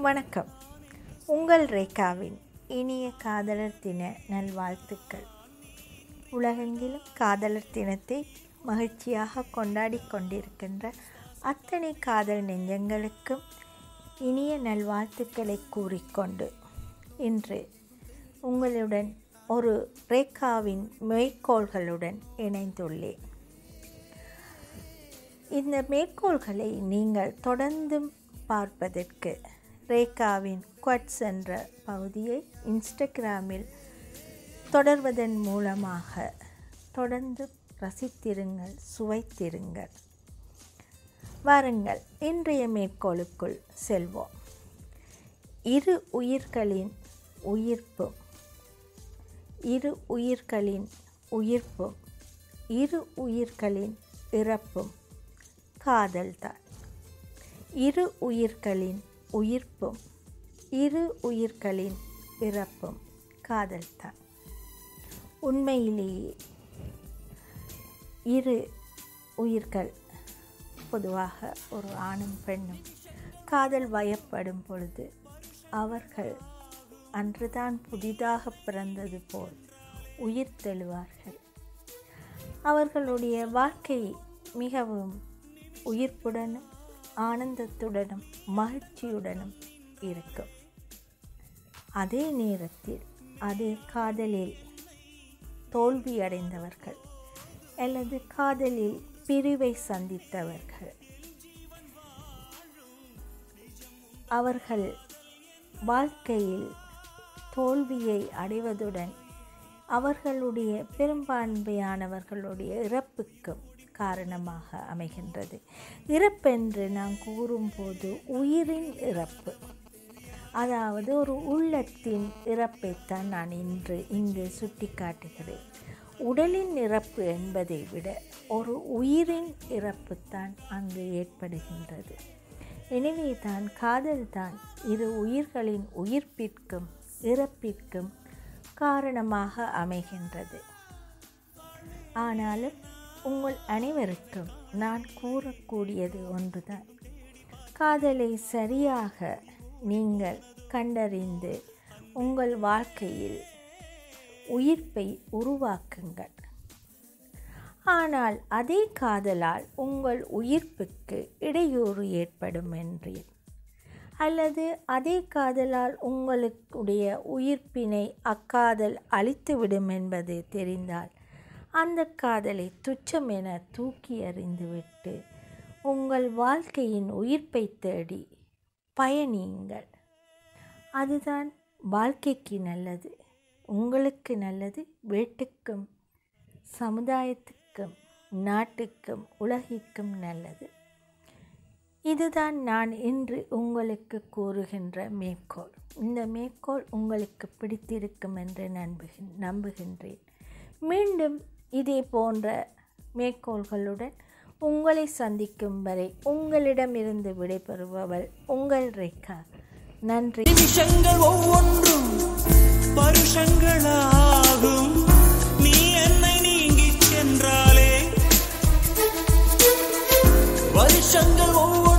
வணக்கம் உங்கள் ரேகாவின் இனிய காதலர் தின நல்வாழ்த்துக்கள் உலகெங்கிலும் காதலர் தினத்தை மகிழ்ச்சியாக கொண்டாடி கொண்டிருக்கின்ற அத்தனை காதல் நெஞ்சங்களுக்கும் இனிய நல்வாழ்த்துக்களை கூறிக்கொண்டு இன்று உங்களுடன் ஒரு ரேகாவின் மேற்கோள்களுடன் இணைந்துள்ளேன் இந்த மேற்கோள்களை நீங்கள் தொடர்ந்தும் பார்ப்பதற்கு ரேகாவின் குவட்ஸ் என்ற பகுதியை இன்ஸ்டாகிராமில் தொடர்வதன் மூலமாக தொடர்ந்து ரசித்திருங்கள் சுவைத்திருங்கள் வாருங்கள் இன்றைய மேற்கோளுக்குள் செல்வோம் இரு உயிர்களின் உயிர்ப்பும் இரு உயிர்களின் உயிர்ப்பும் இரு உயிர்களின் இறப்பும் காதல்தான் இரு உயிர்களின் உயிர்ப்பும் இரு உயிர்களின் இறப்பும் காதல்தான் உண்மையிலேயே இரு உயிர்கள் பொதுவாக ஒரு ஆணும் பெண்ணும் காதல் வயப்படும் பொழுது அவர்கள் அன்றுதான் புதிதாக பிறந்தது போல் உயிர் தெழுவார்கள் அவர்களுடைய வாழ்க்கை மிகவும் உயிர்ப்புடனும் ஆனந்தத்துடனும் மகிழ்ச்சியுடனும் இருக்கும் அதே நேரத்தில் அதே காதலில் தோல்வியடைந்தவர்கள் அல்லது காதலில் பிரிவை சந்தித்தவர்கள் அவர்கள் வாழ்க்கையில் தோல்வியை அடைவதுடன் அவர்களுடைய பெரும்பான்மையானவர்களுடைய இறப்புக்கும் காரணமாக அமைகின்றது இறப்பென்று நாம் கூறும்போது உயிரின் இறப்பு அதாவது ஒரு உள்ளத்தின் இறப்பைத்தான் நான் இன்று இங்கு சுட்டி காட்டுகிறேன் உடலின் இறப்பு என்பதை விட ஒரு உயிரின் இறப்பு தான் அங்கு ஏற்படுகின்றது எனவே தான் காதல் தான் இரு உயிர்களின் உயிர்ப்பிற்கும் இறப்பிற்கும் காரணமாக அமைகின்றது ஆனாலும் உங்கள் அனைவருக்கும் நான் கூறக்கூடியது ஒன்றுதான் காதலை சரியாக நீங்கள் கண்டறிந்து உங்கள் வாழ்க்கையில் உயிர்ப்பை உருவாக்குங்கள் ஆனால் அதே காதலால் உங்கள் உயிர்ப்புக்கு இடையூறு ஏற்படும் என்றேன் அல்லது அதே காதலால் உங்களுடைய உயிர்ப்பினை அக்காதல் அழித்துவிடும் என்பது தெரிந்தால் அந்த காதலை துச்சம் என தூக்கி எறிந்துவிட்டு உங்கள் வாழ்க்கையின் உயிர்ப்பை தேடி பயணியுங்கள் அதுதான் வாழ்க்கைக்கு நல்லது உங்களுக்கு நல்லது வீட்டுக்கும் சமுதாயத்துக்கும் நாட்டுக்கும் உலகிற்கும் நல்லது இதுதான் நான் இன்று உங்களுக்கு கூறுகின்ற மேற்கோள் இந்த மேற்கோள் உங்களுக்கு பிடித்திருக்கும் என்று நம்புகின் நம்புகின்றேன் மீண்டும் இதே போன்ற மேற்கோள்களுடன் உங்களை சந்திக்கும் வரை உங்களிடமிருந்து விடைபெறுபவள் உங்கள் ரேகா நன்றி நிமிஷங்கள் ஒவ்வொன்றும் பருஷங்களாகும் நீ என்னை நீங்கிச் சென்றாலே வருஷங்கள் ஒவ்வொன்றும்